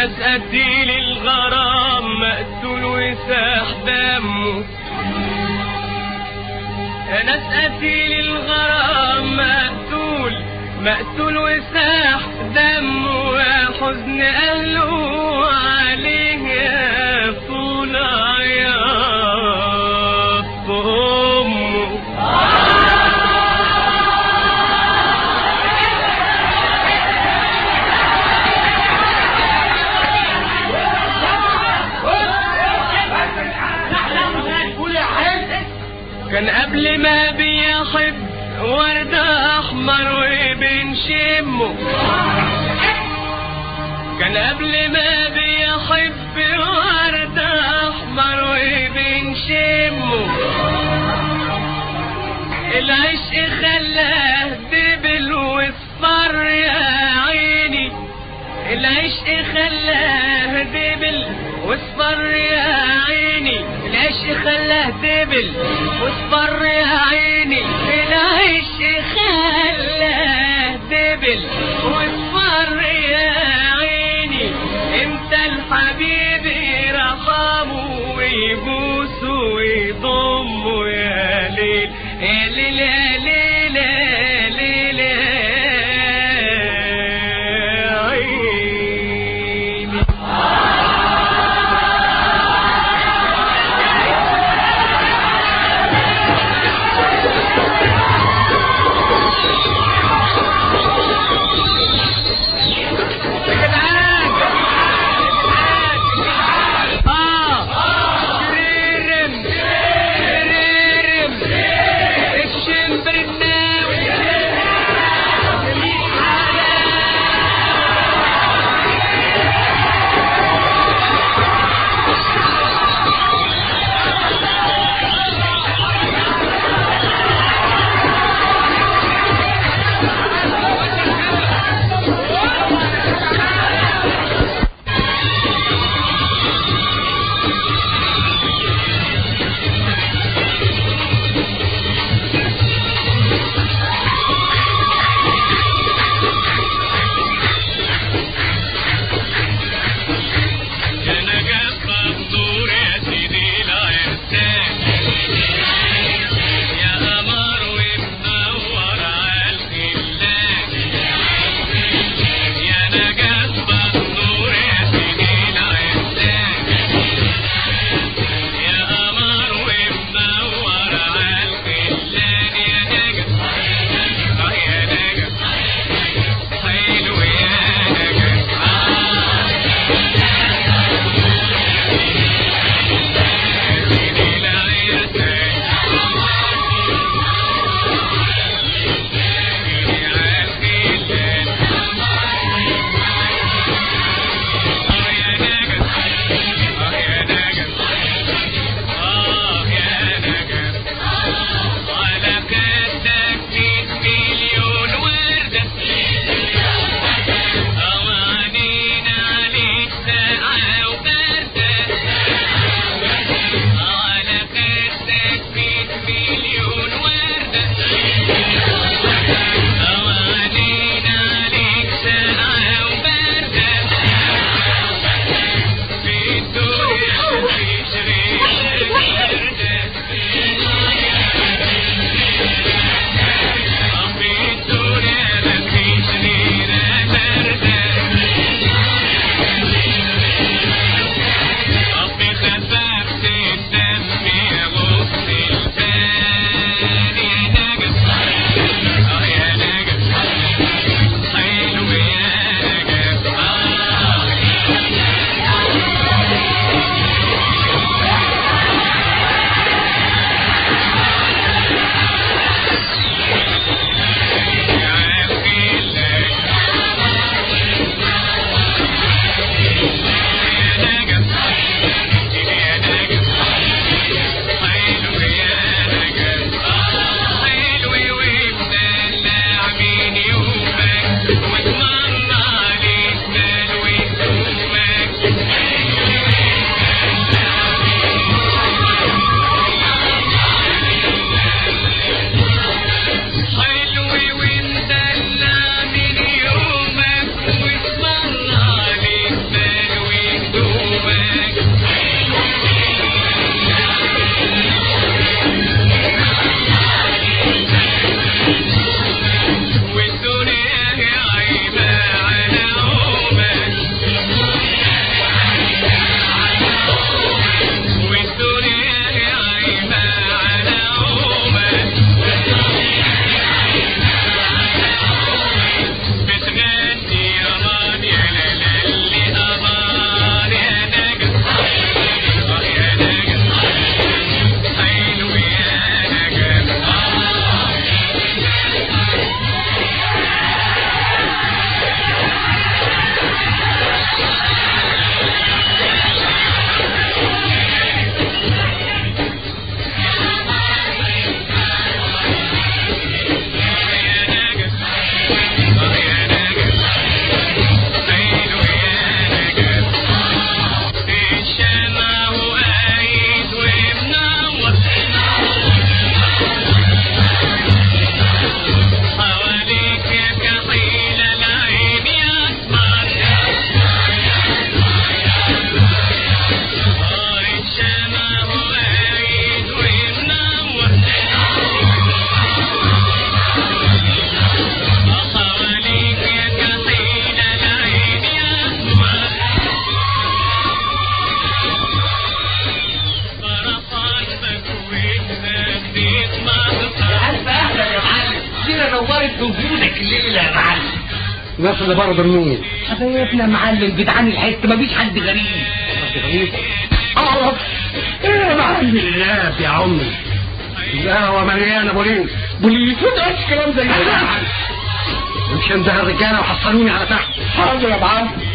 ناس قتيل الغرام مقتول وساح دمه ناس قتيل الغرام مقتول مقتول وساح دمه يا حزن أهله عليه يا طول عياط أمه كان قبل ما بيحب ورد احمر وبنشمه كان قبل ما بيحب ورد احمر وبنشمه العشق خلاه دبل واصفر يا عيني العشق خلاه دبل واصفر يا عيني العشق خلاه دبل واصفر يا عيني العشق خلاه دبل واصفر يا عيني انت الحبيب يرحمه ويبوسه ويضمه يا ليل يا ليل يا ليل يا ليل يا عيني الناس اللي برضه مين؟ حبايبنا معلم جدعان الحس مفيش حد غريب أعرف إيه يا معلم الناس يا عمي القهوة مليانة بوليس بوليس ما تقولش كلام زي كده مش انده الرجالة وحصلوني على تحت حاضر يا معلم